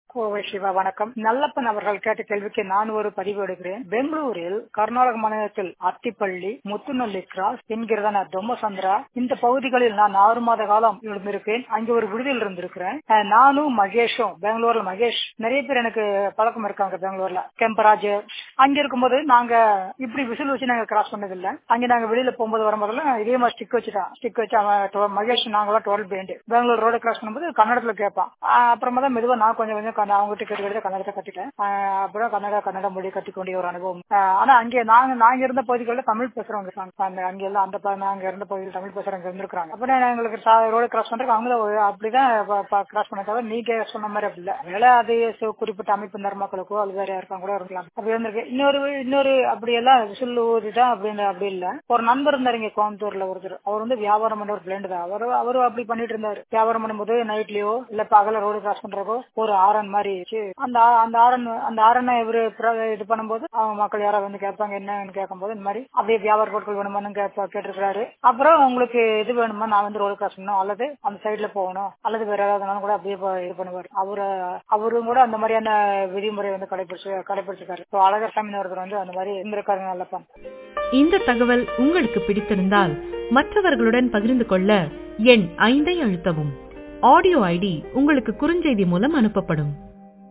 கோவை சிவா வணக்கம் நல்லப்பன் அவர்கள் கேட்ட கேள்விக்கு நான் ஒரு பதிவு எடுக்கிறேன் பெங்களூரில் கர்நாடக மாநிலத்தில் அத்திப்பள்ளி முத்துநல்லி கிராஸ் என்கிறதான தொம்மசந்திரா இந்த பகுதிகளில் நான் ஆறு மாத காலம் இருந்திருக்கேன் அங்கே ஒரு விடுதியில் இருந்திருக்கிறேன் அஹ் நானும் மகேஷும் பெங்களூர்ல மகேஷ் நிறைய பேர் எனக்கு பழக்கம் இருக்காங்க பெங்களூர்ல கெம்பராஜ் அங்க இருக்கும்போது நாங்க இப்படி விசில் வச்சு நாங்க கிராஸ் பண்ணதில்லை அங்க நாங்க வெளியில போகும்போது வரும்போதெல்லாம் இதே மாதிரி ஸ்டிக் வச்சுட்டான் ஸ்டிக் வச்சு அவன் to- மகேஷ் நாங்களாம் டுவெல் பேண்டு பெங்களூர் ரோடு கிராஸ் பண்ணும்போது கன்னடத்துல கேட்பான் ஆஹ் அப்புறமா தான் மெதுவா நான் கொஞ்சம் கொஞ்சம் கன்ன- அவங்க கிட்ட கேட்டு கன்னடத்தை கட்டிட்டேன் ஆஹ் அப்புறம் கன்னடா கன்னட மொழி கட்டிக்கொண்டிய ஒரு அனுபவம் ஆஹ் ஆனா அங்கே நாங்க நாங்க இருந்த பகுதிகளில் தமிழ் பேசுறவங்க இருக்காங்க அந்த அங்க எல்லாம் அந்த ப- நாங்க இருந்த பகுதியில் தமிழ் பேசுறவங்க இருந்திருக்காங்க அப்புறம் எங்களுக்கு ரோடு கிராஸ் பண்றதுக்கு அவங்க தான் அப்படிதான் கிராஸ் பண்ண தவிர நீங்க சொன்ன மாதிரி அப்படி இல்ல வேலை அது சு- குறிப்பிட்ட அமைப்பு நர்மாக்களுக்கோ அது வேற யாருக்கும் கூட இருக்கலாம் அப்படி இருந்திருக்கு இன்னொரு இன்னொரு அப்படி எல்லாம் விசில் ஊதிதான் அப்படின்னு அப்படி இல்ல ஒரு நண்பர் இருந்தாரு இங்க கோயம்புத்தூர்ல ஒருத்தர் அவர் வந்து வியாபாரம் பண்ண ஒரு பிளேண்டு தான் அவரு அவரு அப்படி பண்ணிட்டு இருந்தாரு வியாபாரம் பண்ணும்போது நைட்லயோ இல்ல பகல ரோடு கிராஸ் பண்றப்போ ஒரு ஆரன் மாதிரி வச்சு அந்த ஆ- அந்த ஆரன் அந்த ஆரனை இவரு பிர- இது பண்ணும்போது அவங்க மக்கள் யாராவது வந்து கேட்பாங்க என்னன்னு கேட்கும்போது இந்த மாதிரி அப்படியே வியாபார பொருட்கள் வேணுமான்னு கேட்ப கேட்டிருக்காரு அப்புறம் உங்களுக்கு இது வேணுமா நான் வந்து ரோடு கிராஸ் பண்ணணும் அல்லது அந்த சைடுல போகணும் அல்லது வேற ஏதாவது கூட அப்படியே போ- இது பண்ணுவார் அவரு அவரும் கூட அந்த மாதிரியான விதிமுறை வந்து கடைபிடிச்சு கடைபிடிச்சிருக்காரு இப்போ அழகர் சாமி ஒருத்தர் வந்து அந்த மாதிரி இருந்திருக்காரு நல்லப்பா இந்த தகவல் உங்களுக்கு பிடித்திருந்தால் மற்றவர்களுடன் பகிர்ந்து கொள்ள எண் ஐந்தை அழுத்தவும் ஆடியோ ஐடி உங்களுக்கு குறுஞ்செய்தி மூலம் அனுப்பப்படும்